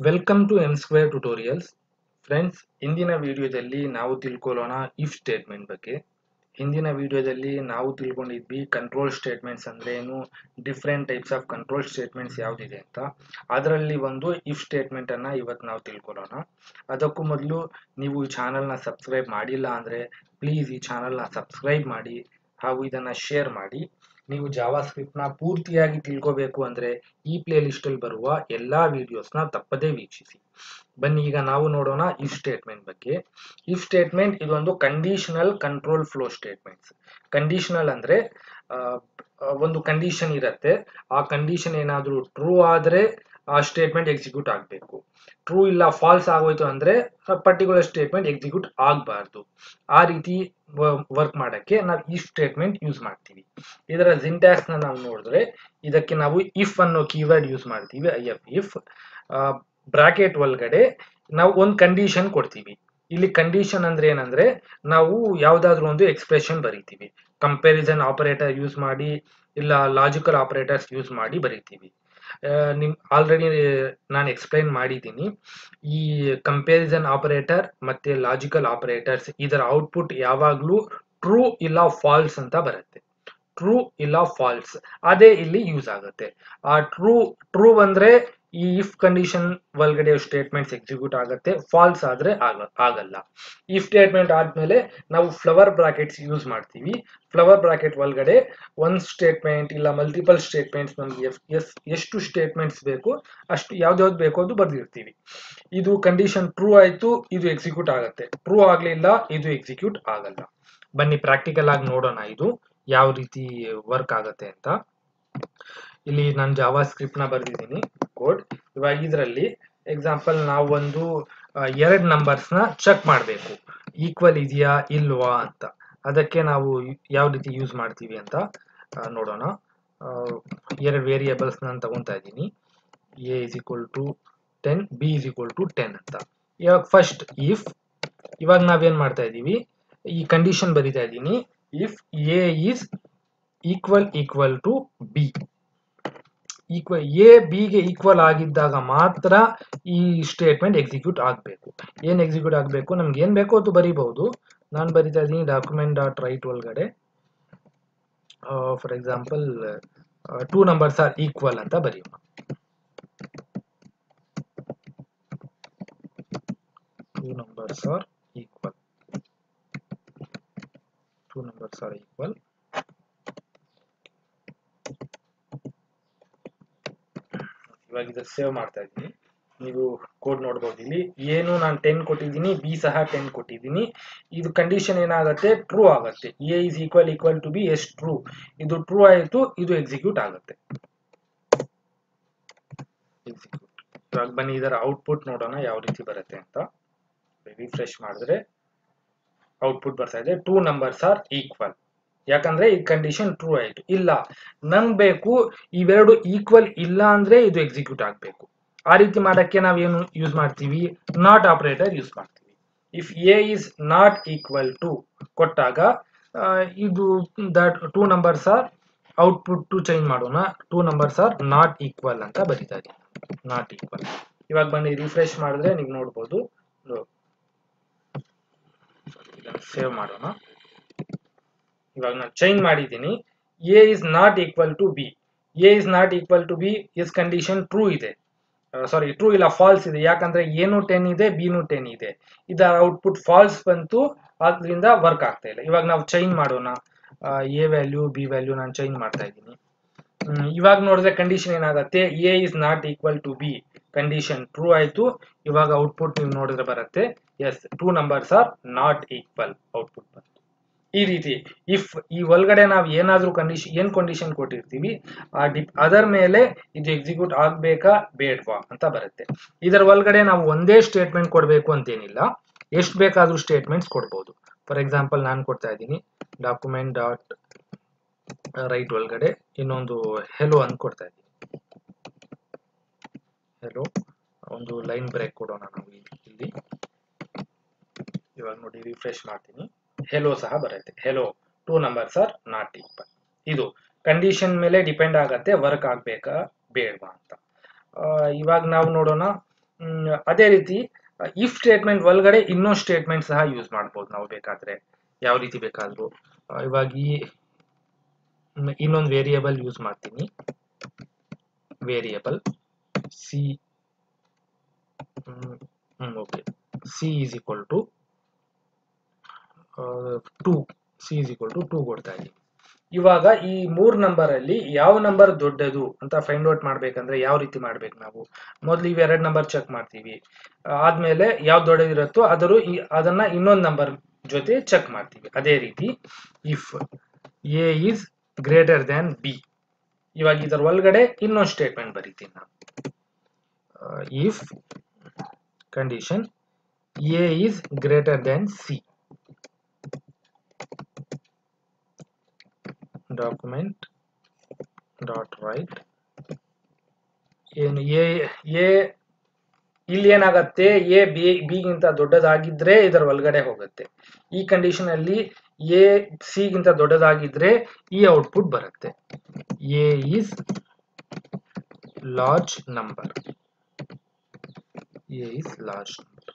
welcome to M square tutorials friends ಇಂದಿನ ವಿಡಿಯೋದಲ್ಲಿ ನಾವು ತಿಳ್ಕೊಳ್ಳೋಣ ಇಫ್ ಸ್ಟೇಟ್ಮೆಂಟ್ ಬಗ್ಗೆ ಹಿಂದಿನ ವಿಡಿಯೋದಲ್ಲಿ ನಾವು ತಿಳ್ಕೊಂಡಿದ್ವಿ ಕಂಟ್ರೋಲ್ ಸ್ಟೇಟ್ಮೆಂಟ್ಸ್ ಅಂದ್ರೆ ಏನು different types of control statements ಯಾವುದಿದೆ ಅಂತ ಅದರಲ್ಲಿ ಒಂದು ಇಫ್ ಸ್ಟೇಟ್ಮೆಂಟ್ ಅನ್ನ ಇವತ್ತು ನಾವು ತಿಳ್ಕೊಳ್ಳೋಣ ಅದಕ್ಕೂ ಮೊದಲು ನೀವು ಈ ಚಾನಲ್ನ ಸಬ್ಸ್ಕ್ರೈಬ್ ಮಾಡಿಲ್ಲ ಅಂದ್ರೆ ಪ್ಲೀಸ್ ಈ ಚಾನಲ್ನ ಸಬ್ಸ್ಕ್ರೈಬ್ ಮಾಡಿ ಹಾಗೂ ಇದನ್ನ ಶೇರ್ ಮಾಡಿ ನೀವು ಜಾವಾ ಸ್ಕ್ರಿಪ್ಟ್ನ ಪೂರ್ತಿಯಾಗಿ ತಿಳ್ಕೋಬೇಕು ಅಂದ್ರೆ ಈ ಪ್ಲೇ ಲಿಸ್ಟ್ ಅಲ್ಲಿ ಬರುವ ಎಲ್ಲಾ ವಿಡಿಯೋಸ್ನ ತಪ್ಪದೇ ವೀಕ್ಷಿಸಿ ಬನ್ನಿ ಈಗ ನಾವು ನೋಡೋಣ ಇಫ್ ಸ್ಟೇಟ್ಮೆಂಟ್ ಬಗ್ಗೆ ಇಫ್ ಸ್ಟೇಟ್ಮೆಂಟ್ ಇದೊಂದು conditional control flow statements conditional ಅಂದ್ರೆ ಆ, ಒಂದು ಕಂಡೀಷನ್ ಇರತ್ತೆ ಆ ಕಂಡೀಷನ್ ಏನಾದ್ರೂ ಟ್ರೂ ಆದ್ರೆ ಆ ಸ್ಟೇಟ್ಮೆಂಟ್ ಎಕ್ಸಿಕ್ಯೂಟ್ ಆಗಬೇಕು ಟ್ರೂ ಇಲ್ಲ ಫಾಲ್ಸ್ ಆಗೋಯ್ತು ಅಂದ್ರೆ ಪರ್ಟಿಕ್ಯುಲರ್ ಸ್ಟೇಟ್ಮೆಂಟ್ ಎಕ್ಸಿಕ್ಯೂಟ್ ಆಗಬಾರ್ದು ಆ ರೀತಿ ವರ್ಕ್ ಮಾಡಕ್ಕೆ ನಾವು ಇಫ್ ಸ್ಟೇಟ್ಮೆಂಟ್ ಯೂಸ್ ಮಾಡ್ತೀವಿ ಇದರ ಸಿಂಟ್ಯಾಕ್ಸ್ ನ ನಾವು ನೋಡಿದ್ರೆ ಇದಕ್ಕೆ ನಾವು ಇಫ್ ಅನ್ನೋ ಕೀವರ್ಡ್ ಯೂಸ್ ಮಾಡ್ತೀವಿ ಐ ಎಫ್ ಇಫ್ ಬ್ರಾಕೆಟ್ ಒಳಗಡೆ ನಾವು ಒಂದು ಕಂಡೀಷನ್ ಕೊಡ್ತೀವಿ ಇಲ್ಲಿ ಕಂಡೀಷನ್ ಅಂದ್ರೆ ಏನಂದ್ರೆ ನಾವು ಯಾವ್ದಾದ್ರು ಒಂದು ಎಕ್ಸ್ಪ್ರೆಷನ್ ಬರೀತೀವಿ ಕಂಪ್ಯಾರಿಸನ್ ಆಪರೇಟರ್ ಯೂಸ್ ಮಾಡಿ ಇಲ್ಲ ಲಾಜಿಕಲ್ ಆಪರೇಟರ್ಸ್ ಯೂಸ್ ಮಾಡಿ ಬರೀತೀವಿ ಆ, ನಿಮ್ ಆಲ್ರೆಡಿ ನಾನು ಎಕ್ಸ್ಪ್ಲೈನ್ ಮಾಡಿದ್ದೀನಿ ಈ ಕಂಪ್ಯಾರಿಸನ್ ಆಪರೇಟರ್ ಮತ್ತೆ ಲಾಜಿಕಲ್ ಆಪರೇಟರ್ಸ್ ಇದರ ಔಟ್ಪುಟ್ ಯಾವಾಗ್ಲೂ ಟ್ರೂ ಇಲ್ಲ ಫಾಲ್ಸ್ ಅಂತ ಬರುತ್ತೆ ಟ್ರೂ ಇಲ್ಲ ಫಾಲ್ಸ್ ಅದೇ ಇಲ್ಲಿ ಯೂಸ್ ಆಗುತ್ತೆ ಆ ಟ್ರೂ ಟ್ರೂ ಅಂದ್ರೆ ಈ ಇಫ್ ಕಂಡೀಷನ್ ಒಳಗಡೆ ಸ್ಟೇಟ್ಮೆಂಟ್ಸ್ ಎಕ್ಸಿಕ್ಯೂಟ್ ಆಗುತ್ತೆ ಫಾಲ್ಸ್ ಆದ್ರೆ ಆಗ ಆಗಲ್ಲ ಈ ಸ್ಟೇಟ್ಮೆಂಟ್ ಆದ್ಮೇಲೆ ನಾವು ಫ್ಲವರ್ ಬ್ರಾಕೆಟ್ಸ್ ಯೂಸ್ ಮಾಡ್ತೀವಿ ಫ್ಲವರ್ ಬ್ರಾಕೆಟ್ ಒಳಗಡೆ ಒಂದ್ ಸ್ಟೇಟ್ಮೆಂಟ್ ಇಲ್ಲ ಮಲ್ಟಿಪಲ್ ಸ್ಟೇಟ್ಮೆಂಟ್ಸ್ ನಮ್ಗೆ ಎಫ್- ಎಸ್ ಎಷ್ಟು ಸ್ಟೇಟ್ಮೆಂಟ್ಸ್ ಬೇಕು ಅಷ್ಟು ಯಾವ್ದ್ಯಾವ್ದು ಬೇಕು ಅದು ಬರ್ದಿರ್ತೀವಿ ಇದು ಕಂಡೀಷನ್ ಟ್ರೂ ಆಯ್ತು ಇದು ಎಕ್ಸಿಕ್ಯೂಟ್ ಆಗುತ್ತೆ ಟ್ರೂ ಆಗ್ಲಿಲ್ಲ ಇದು ಎಕ್ಸಿಕ್ಯೂಟ್ ಆಗಲ್ಲ ಬನ್ನಿ ಪ್ರಾಕ್ಟಿಕಲ್ ಆಗಿ ನೋಡೋಣ ಇದು ಯಾವ ರೀತಿ ವರ್ಕ್ ಆಗತ್ತೆ ಅಂತ ಇಲ್ಲಿ ನಾನು ಜಾವಾ ಸ್ಕ್ರಿಪ್ಟ್ ನ ಬರ್ದಿದ್ದೀನಿ ಕೋಡ್ ಇವಾಗ ಇದರಲ್ಲಿ ಎಕ್ಸಾಂಪಲ್ ನಾವು ಒಂದು ಎರಡು ನಂಬರ್ಸ್ ನ ಚೆಕ್ ಮಾಡಬೇಕು ಈಕ್ವಲ್ ಇದೆಯಾ ಇಲ್ವಾ ಅಂತ ಅದಕ್ಕೆ ನಾವು ಯಾವ ರೀತಿ ಯೂಸ್ ಮಾಡ್ತೀವಿ ಅಂತ ಆ, ನೋಡೋಣ ಎರಡು ವೇರಿಯೇಬಲ್ಸ್ ನಾನು ತಗೊಂತಾ ಇದ್ದೀನಿ A is equal to ten B is equal to ten ಅಂತ ಇವಾಗ ಫಸ್ಟ್ ಇಫ್ ಇವಾಗ ನಾವೇನ್ ಮಾಡ್ತಾ ಇದ್ದೀವಿ ಈ ಕಂಡೀಷನ್ ಬರಿತಾ ಇದ್ದೀನಿ if A is equal equal to B equal A ಬಿಗೆ ಈಕ್ವಲ್ ಆಗಿದ್ದಾಗ ಮಾತ್ರ ಈ ಸ್ಟೇಟ್ಮೆಂಟ್ ಎಕ್ಸಿಕ್ಯೂಟ್ ಆಗಬೇಕು ಏನ್ ಎಕ್ಸಿಕ್ಯೂಟ್ ಆಗಬೇಕು ನಮ್ಗೆ ಏನ್ ಬೇಕೋ ಅದು ಬರೀಬಹುದು ನಾನು ಬರಿತಾ ಇದ್ದೀನಿ ಡಾಕ್ಯುಮೆಂಟ್ ಡಾಟ್ ರೈಟ್ ಒಳಗಡೆ for example two numbers are equal ಅಂತ ಬರೆಯೋಣ two numbers are equal two numbers are equal ಇವಾಗ ಇದು ಸೇವ್ ಮಾಡ್ತಾ ಇದ್ದೀನಿ ನೀವು ಕೋಡ್ ನೋಡ್ಬೋದು ಇಲ್ಲಿ ಏನು ನಾನು ಟೆನ್ ಕೊಟ್ಟಿದ್ದೀನಿ ಬಿ ಸಹ ಟೆನ್ ಕೊಟ್ಟಿದ್ದೀನಿ ಇದು ಕಂಡೀಷನ್ ಏನಾಗುತ್ತೆ ಟ್ರೂ ಆಗುತ್ತೆ A is equal equal to B is true ಇದು ಟ್ರೂ ಆಯಿತು ಇದು ಎಕ್ಸಿಕ್ಯೂಟ್ ಆಗುತ್ತೆ ಎಕ್ಸಿಕ್ಯೂಟ್ ಇವಾಗ ಬನ್ನಿ ಇದರ ಔಟ್ಪುಟ್ ನೋಡೋಣ ಯಾವ ರೀತಿ ಬರುತ್ತೆ ಅಂತ ರಿಫ್ರೆಶ್ ಮಾಡಿದ್ರೆ ಔಟ್ಪುಟ್ ಬರ್ತಾ ಇದೆ ಟೂ ನಂಬರ್ಸ್ ಆರ್ ಈಕ್ವಲ್ ಯಾಕಂದ್ರೆ ಈ ಕಂಡೀಷನ್ ಟ್ರೂ ಆಯ್ತು ಇಲ್ಲ ನಮ್ಗೆ ಬೇಕು ಇವೆರಡು ಈಕ್ವಲ್ ಇಲ್ಲ ಅಂದ್ರೆ ಇದು ಎಕ್ಸಿಕ್ಯೂಟ್ ಆಗಬೇಕು ಆ ರೀತಿ ಮಾಡಕ್ಕೆ ನಾವೇನು ಯೂಸ್ ಮಾಡ್ತೀವಿ ನಾಟ್ ಆಪರೇಟರ್ ಯೂಸ್ ಮಾಡ್ತೀವಿ if A is not equal to ಕೊಟ್ಟಾಗ ಆ, ಇದು that two numbers are output to change ಮಾಡೋಣ two numbers are not equal ಅಂತ ಬರೀತಾ ಇದ್ದೀನಿ ನಾಟ್ ಈಕ್ವಲ್ ಇವಾಗ ಬನ್ನಿ ರಿಫ್ರೆಶ್ ಮಾಡಿದ್ರೆ ನೀವು ನೋಡ್ಬೋದು ಸೇವ್ ಮಾಡೋಣ ಇವಾಗ ನಾನು ಚೇಂಜ್ ಮಾಡಿದ್ದೀನಿ A is not equal to B A is not equal to B is condition true ಇದೆ ಸಾರಿ ಟ್ರೂ ಇಲ್ಲ ಫಾಲ್ಸ್ ಇದೆ ಯಾಕಂದ್ರೆ ಏನು ಟೆನ್ ಇದೆ ಬಿನು ಟೆನ್ ಇದೆ ಇದರ ಔಟ್ಪುಟ್ ಫಾಲ್ಸ್ ಬಂತು ಆದ್ರಿಂದ ವರ್ಕ್ ಆಗ್ತಾ ಇಲ್ಲ ಇವಾಗ ನಾವು ಚೇಂಜ್ ಮಾಡೋಣ ಎ ವ್ಯಾಲ್ಯೂ ಬಿ ವ್ಯಾಲ್ಯೂ ನಾನು ಚೇಂಜ್ ಮಾಡ್ತಾ ಇದ್ದೀನಿ ಹ್ಮ್, ಇವಾಗ ನೋಡಿದ್ರೆ ಕಂಡೀಷನ್ ಏನಾಗುತ್ತೆ A is not equal to B condition true ಆಯ್ತು ಇವಾಗ ಔಟ್ಪುಟ್ ನೀವು ನೋಡಿದ್ರೆ ಬರುತ್ತೆ as two numbers are not equal output ಬಂತು ಈ ರೀತಿ ಇಫ್ ಈ ಒಳಗಡೆ ನಾವು ಏನಾದ್ರೂ ಕಂಡೀಷನ್ ಏನ್ ಕಂಡೀಷನ್ ಕೊಟ್ಟಿರ್ತೀವಿ ಆ ಡಿಪ್ ಅದರ ಮೇಲೆ ಇದು ಎಕ್ಸಿಕ್ಯೂಟ್ ಆಗ್ಬೇಕಾ ಬೇಡ್ವಾ ಅಂತ ಬರುತ್ತೆ ಇದರ ಒಳಗಡೆ ನಾವು ಒಂದೇ ಸ್ಟೇಟ್ಮೆಂಟ್ ಕೊಡಬೇಕು ಅಂತೇನಿಲ್ಲ ಎಷ್ಟು ಬೇಕಾದ್ರೂ ಸ್ಟೇಟ್ಮೆಂಟ್ಸ್ ಕೊಡ್ಬೋದು ಫಾರ್ ಎಕ್ಸಾಂಪಲ್ ನಾನು ಕೊಡ್ತಾ ಇದ್ದೀನಿ ಡಾಕ್ಯುಮೆಂಟ್ ಡಾಟ್ ರೈಟ್ ಒಳಗಡೆ ಇನ್ನೊಂದು ಹೆಲೋ ಅಂತ ಕೊಡ್ತಾ ಇದ್ದೀನಿ ಹೆಲೋ ಒಂದು ಲೈನ್ ಬ್ರೇಕ್ ಕೊಡೋಣ ನಾವು ಇಲ್ಲಿ ಇವಾಗ ನೋಡಿ ರಿಫ್ರೆಶ್ ಮಾಡ್ತೀನಿ ಹೆಲೋ ಸಹ ಬರುತ್ತೆ hello two numbers are not equal ಇದು ಕಂಡೀಷನ್ ಮೇಲೆ ಡಿಪೆಂಡ್ ಆಗತ್ತೆ ವರ್ಕ್ ಆಗ್ಬೇಕಾ ಬೇಡವಾ ಅಂತ ಆ, ಇವಾಗ ನಾವು ನೋಡೋಣ ಹ್ಮ್, ಅದೇ ರೀತಿ ಇಫ್ ಸ್ಟೇಟ್ಮೆಂಟ್ ಒಳಗಡೆ ಇನ್ನೊಂದು ಸ್ಟೇಟ್ಮೆಂಟ್ ಸಹ ಯೂಸ್ ಮಾಡ್ಬೋದು ನಾವು ಬೇಕಾದ್ರೆ ಯಾವ ರೀತಿ ಬೇಕಾದ್ರೂ ಆ, ಇವಾಗ ಈ ಹ್ಮ್, ಇನ್ನೊಂದು ವೇರಿಯೇಬಲ್ ಯೂಸ್ ಮಾಡ್ತೀನಿ variable C okay C is equal to two C is equal to two ಕೊಡ್ತಾ ಇದ್ದೀವಿ ಇವಾಗ ಈ ಮೂರ್ ನಂಬರ್ ಅಲ್ಲಿ ಯಾವ ನಂಬರ್ ದೊಡ್ಡದು ಅಂತ ಫೈಂಡ್ ಔಟ್ ಮಾಡ್ಬೇಕಂದ್ರೆ ಯಾವ ರೀತಿ ಮಾಡ್ಬೇಕು ನಾವು ಮೊದ್ಲು ಇವ್ ಎರಡ್ ನಂಬರ್ ಚೆಕ್ ಮಾಡ್ತೀವಿ ಆ, ಆದ್ಮೇಲೆ ಯಾವ್ದು ದೊಡ್ಡದಿರುತ್ತೋ ಅದರ ಈ- ಅದನ್ನ ಇನ್ನೊಂದು ನಂಬರ್ ಜೊತೆ ಚೆಕ್ ಮಾಡ್ತೀವಿ ಅದೇ ರೀತಿ if A is greater than B ಇವಾಗ ಇದರ ಒಳಗಡೆ ಇನ್ನೊಂದು ಸ್ಟೇಟ್ಮೆಂಟ್ ಬರೀತೀನಿ ನಾನು if condition A is greater than C document dot write ಏನು ಎ ಎ ಇಲ್ಲಿ ಏನಾಗತ್ತೆ ಎ ಬಿ ಬಿಗಿಂತ ದೊಡ್ಡದಾಗಿದ್ರೆ ಇದರ ಒಳಗಡೆ ಹೋಗುತ್ತೆ ಈ ಕಂಡೀಷನ್ ಅಲ್ಲಿ ಎ ಸಿಗಿಂತ ದೊಡ್ಡದಾಗಿದ್ರೆ ಈ ಔಟ್ಪುಟ್ ಬರುತ್ತೆ A is large number A is large number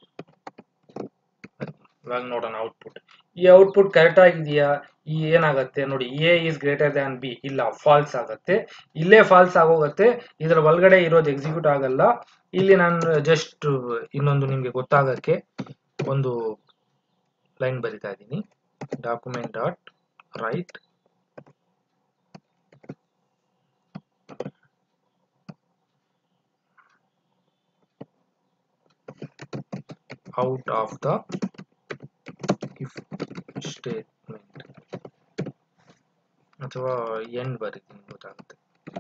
ಇವಾಗ ನೋಡೋಣ ಔಟ್ಪುಟ್ ಈ ಔಟ್ಪುಟ್ ಕರೆಕ್ಟ್ ಆಗಿದೆಯಾ ಈ ಏನಾಗತ್ತೆ ನೋಡಿ A is greater than B ಇಲ್ಲ ಫಾಲ್ಸ್ ಆಗತ್ತೆ ಇಲ್ಲೇ ಫಾಲ್ಸ್ ಆಗೋಗತ್ತೆ ಇದರ ಒಳಗಡೆ ಇರೋದು ಎಕ್ಸಿಕ್ಯೂಟ್ ಆಗಲ್ಲ ಇಲ್ಲಿ ನಾನು ಜಸ್ಟ್ ಇನ್ನೊಂದು ನಿಮ್ಗೆ ಗೊತ್ತಾಗಕ್ಕೆ ಒಂದು ಲೈನ್ ಬರಿತಾ ಇದ್ದೀನಿ document dot write out of the if statement ಅಥವಾ ಎಂಡ್ ಬರೀತೀನಿ ಗೊತ್ತಾಗುತ್ತೆ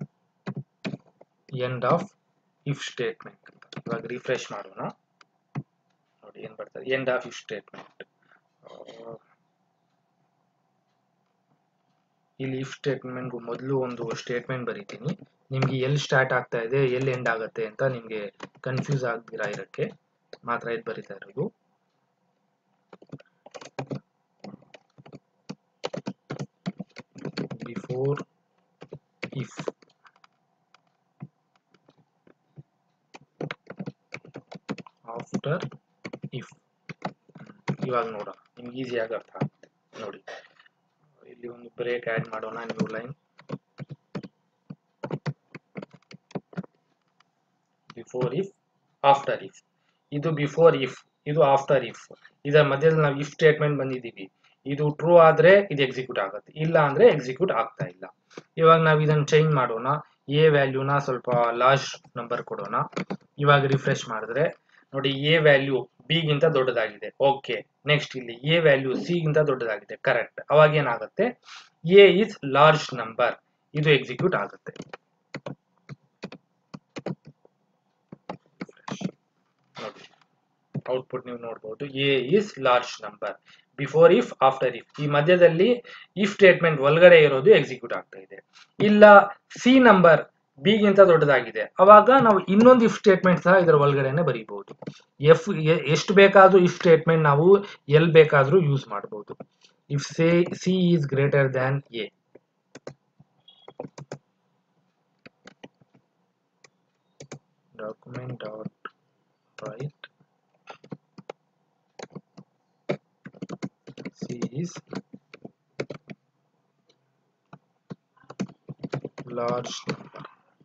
ಎಂಡ್ ಆಫ್ ಇಫ್ ಸ್ಟೇಟ್ಮೆಂಟ್ ಅಂತ ಇವಾಗ ರಿಫ್ರೆಶ್ ಮಾಡೋಣ ನೋಡಿ ಏನ್ ಬರ್ತದೆ ಎಂಡ್ ಆಫ್ ಇಫ್ ಸ್ಟೇಟ್ಮೆಂಟ್ ಇಲ್ಲಿ ಇಫ್ ಸ್ಟೇಟ್ಮೆಂಟ್ ಮೊದಲು ಒಂದು ಸ್ಟೇಟ್ಮೆಂಟ್ ಬರೀತೀನಿ ನಿಮ್ಗೆ ಎಲ್ಲಿ ಸ್ಟಾರ್ಟ್ ಆಗ್ತಾ ಇದೆ ಎಲ್ಲಿ ಎಂಡ್ ಆಗುತ್ತೆ ಅಂತ ನಿಮ್ಗೆ ಕನ್ಫ್ಯೂಸ್ ಆಗ್ದಿರಾ ಇರಕ್ಕೆ ಮಾತ್ರ ಇದು ಬರೀತಾ ಇರೋದು ಬಿಫೋರ್ ಇಫ್ ಆಫ್ಟರ್ ಇಫ್ ಇವಾಗ ನೋಡೋಣ ನಿಮ್ಗೆ ಈಸಿಯಾಗಿ ಅರ್ಥ ಆಗುತ್ತೆ ನೋಡಿ ಇಲ್ಲಿ ಒಂದು ಬ್ರೇಕ್ ಆಡ್ ಮಾಡೋಣ new line before if after if ಇದು ಬಿಫೋರ್ ಇಫ್ ಇದು ಆಫ್ಟರ್ ಇಫ್ ಇದರ ಮಧ್ಯದಲ್ಲಿ ನಾವು ಇಫ್ ಸ್ಟೇಟ್ಮೆಂಟ್ ಬಂದಿದ್ದೀವಿ ಇದು ಟ್ರೂ ಆದ್ರೆ ಇದು ಎಕ್ಸಿಕ್ಯೂಟ್ ಆಗುತ್ತೆ ಇಲ್ಲ ಅಂದ್ರೆ ಎಕ್ಸಿಕ್ಯೂಟ್ ಆಗ್ತಾ ಇಲ್ಲ ಇವಾಗ ನಾವು ಇದನ್ನ ಚೇಂಜ್ ಮಾಡೋಣ ಎ ವ್ಯಾಲ್ಯೂನ ಸ್ವಲ್ಪ ಲಾರ್ಜ್ ನಂಬರ್ ಕೊಡೋಣ ಇವಾಗ ರಿಫ್ರೆಶ್ ಮಾಡಿದ್ರೆ ನೋಡಿ ಎ ವ್ಯಾಲ್ಯೂ ಬಿ ಗಿಂತ ದೊಡ್ಡದಾಗಿದೆ ಓಕೆ ನೆಕ್ಸ್ಟ್ ಇಲ್ಲಿ ಎ ವ್ಯಾಲ್ಯೂ ಸಿ ಗಿಂತ ದೊಡ್ಡದಾಗಿದೆ ಕರೆಕ್ಟ್ ಅವಾಗ ಏನಾಗುತ್ತೆ ಎ ಇಸ್ ಲಾರ್ಜ್ ನಂಬರ್ ಇದು ಎಕ್ಸಿಕ್ಯೂಟ್ ಆಗುತ್ತೆ ನೋಡಿ ಔಟ್ಪುಟ್ ನೀವು ನೋಡಬಹುದು A is large number before if after if ಈ ಮಧ್ಯದಲ್ಲಿ ಇಫ್ ಸ್ಟೇಟ್ಮೆಂಟ್ ಒಳಗಡೆ ಇರೋದು ಎಕ್ಸಿಕ್ಯೂಟ್ ಆಗ್ತಾ ಇದೆ ಇಲ್ಲ ಸಿ ನಂಬರ್ ಬಿ ಗಿಂತ ದೊಡ್ಡದಾಗಿದೆ ಅವಾಗ ನಾವು ಇನ್ನೊಂದು ಇಫ್ ಸ್ಟೇಟ್ಮೆಂಟ್ ಸಹ ಇದರ ಒಳಗಡೆನೆ ಬರೀಬಹುದು ಎಫ್ ಎಷ್ಟು ಬೇಕಾದ್ರೂ ಇಫ್ ಸ್ಟೇಟ್ಮೆಂಟ್ ನಾವು ಎಲ್ ಬೇಕಾದ್ರೂ ಯೂಸ್ ಮಾಡಬಹುದು if say C is greater than A document dot write C is large number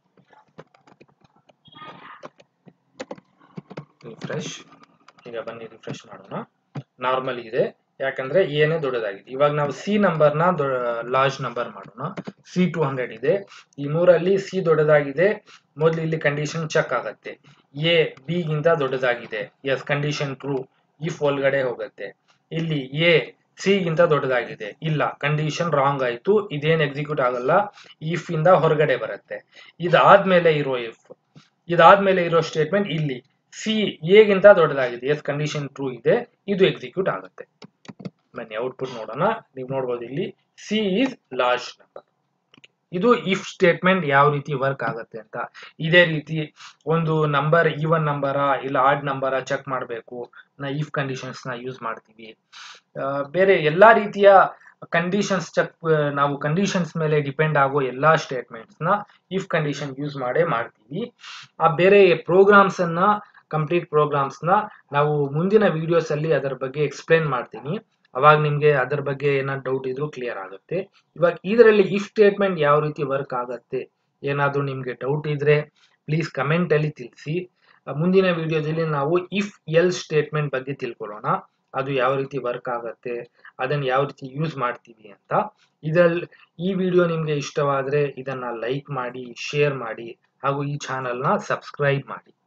refresh ಈಗ ಬನ್ನಿ ರಿಫ್ರೆಶ್ ಮಾಡೋಣ ನಾರ್ಮಲ್ ಇದೆ ಯಾಕಂದ್ರೆ ಏನೇ ದೊಡ್ಡದಾಗಿದೆ ಇವಾಗ ನಾವು ಸಿ ನಂಬರ್ನ ಲಾರ್ಜ್ ನಂಬರ್ ಮಾಡೋಣ ಸಿ ಟು ಹಂಡ್ರೆಡ್ ಇದೆ ಈ ಮೂರಲ್ಲಿ ಸಿ ದೊಡ್ಡದಾಗಿದೆ ಮೊದಲು ಇಲ್ಲಿ ಕಂಡೀಷನ್ ಚೆಕ್ ಆಗತ್ತೆ ಎ ಬಿ ಗಿಂತ ದೊಡ್ಡದಾಗಿದೆ ಎಸ್ ಕಂಡೀಷನ್ ಟ್ರೂ ಇಫ್ ಒಳಗಡೆ ಹೋಗುತ್ತೆ ಇಲ್ಲಿ ಎ ಸಿ ಗಿಂತ ದೊಡ್ಡದಾಗಿದೆ ಇಲ್ಲ ಕಂಡೀಷನ್ ರಾಂಗ್ ಆಯ್ತು ಇದೇನ್ ಎಕ್ಸಿಕ್ಯೂಟ್ ಆಗಲ್ಲ ಇಫ್ ಇಂದ ಹೊರಗಡೆ ಬರುತ್ತೆ ಇದಾದ್ಮೇಲೆ ಇರೋ ಇಫ್ ಇದಾದ್ಮೇಲೆ ಇರೋ ಸ್ಟೇಟ್ಮೆಂಟ್ ಇಲ್ಲಿ ಸಿ ಎಗಿಂತ ದೊಡ್ಡದಾಗಿದೆ ಎಸ್ ಕಂಡೀಷನ್ ಟ್ರೂ ಇದೆ ಇದು ಎಕ್ಸಿಕ್ಯೂಟ್ ಆಗುತ್ತೆ ಬನ್ನಿ ಔಟ್ಪುಟ್ ನೋಡೋಣ ನೀವು ನೋಡ್ಬೋದು ಇಲ್ಲಿ ಸಿ ಈಸ್ ಲಾರ್ಜ್ ನಂಬರ್ ಇದು ಇಫ್ ಸ್ಟೇಟ್ಮೆಂಟ್ ಯಾವ ರೀತಿ ವರ್ಕ್ ಆಗುತ್ತೆ ಅಂತ ಇದೇ ರೀತಿ ಒಂದು ನಂಬರ್ ಈವನ್ ನಂಬರ ಇಲ್ಲ ಆಡ್ ನಂಬರ ಚೆಕ್ ಮಾಡಬೇಕು ನಾ ಇಫ್ ಕಂಡೀಷನ್ಸ್ ನ ಯೂಸ್ ಮಾಡ್ತೀವಿ ಆ, ಬೇರೆ ಎಲ್ಲಾ ರೀತಿಯ ಕಂಡೀಷನ್ಸ್ ಚೆಕ್ ನಾವು ಕಂಡೀಷನ್ಸ್ ಮೇಲೆ ಡಿಪೆಂಡ್ ಆಗೋ ಎಲ್ಲಾ ಸ್ಟೇಟ್ಮೆಂಟ್ಸ್ ನ ಇಫ್ ಕಂಡೀಷನ್ ಯೂಸ್ ಮಾಡೇ ಮಾಡ್ತೀವಿ ಆ ಬೇರೆ ಪ್ರೋಗ್ರಾಮ್ಸ್ ಅನ್ನ ಕಂಪ್ಲೀಟ್ ಪ್ರೋಗ್ರಾಮ್ಸ್ನ ನಾವು ಮುಂದಿನ ವಿಡಿಯೋಸ್ ಅಲ್ಲಿ ಅದರ ಬಗ್ಗೆ ಎಕ್ಸ್ಪ್ಲೇನ್ ಮಾಡ್ತೀನಿ ಅವಾಗ ನಿಮಗೆ ಅದರ ಬಗ್ಗೆ ಏನಾದ್ರು ಡೌಟ್ ಇದ್ರೂ ಕ್ಲಿಯರ್ ಆಗುತ್ತೆ ಇವಾಗ ಇದರಲ್ಲಿ ಇಫ್ ಸ್ಟೇಟ್ಮೆಂಟ್ ಯಾವ ರೀತಿ ವರ್ಕ್ ಆಗುತ್ತೆ ಏನಾದರೂ ನಿಮಗೆ ಡೌಟ್ ಇದ್ರೆ ಪ್ಲೀಸ್ ಕಮೆಂಟ್ ಅಲ್ಲಿ ತಿಳಿಸಿ ಮುಂದಿನ ವಿಡಿಯೋದಲ್ಲಿ ನಾವು ಇಫ್ ಎಲ್ ಸ್ಟೇಟ್ಮೆಂಟ್ ಬಗ್ಗೆ ತಿಳ್ಕೊಳ್ಳೋಣ ಅದು ಯಾವ ರೀತಿ ವರ್ಕ್ ಆಗುತ್ತೆ ಅದನ್ನು ಯಾವ ರೀತಿ ಯೂಸ್ ಮಾಡ್ತೀವಿ ಅಂತ ಇದರಲ್ಲಿ ಈ ವಿಡಿಯೋ ನಿಮಗೆ ಇಷ್ಟವಾದರೆ ಇದನ್ನ ಲೈಕ್ ಮಾಡಿ ಶೇರ್ ಮಾಡಿ ಹಾಗೂ ಈ ಚಾನಲ್ನ ಸಬ್ಸ್ಕ್ರೈಬ್ ಮಾಡಿ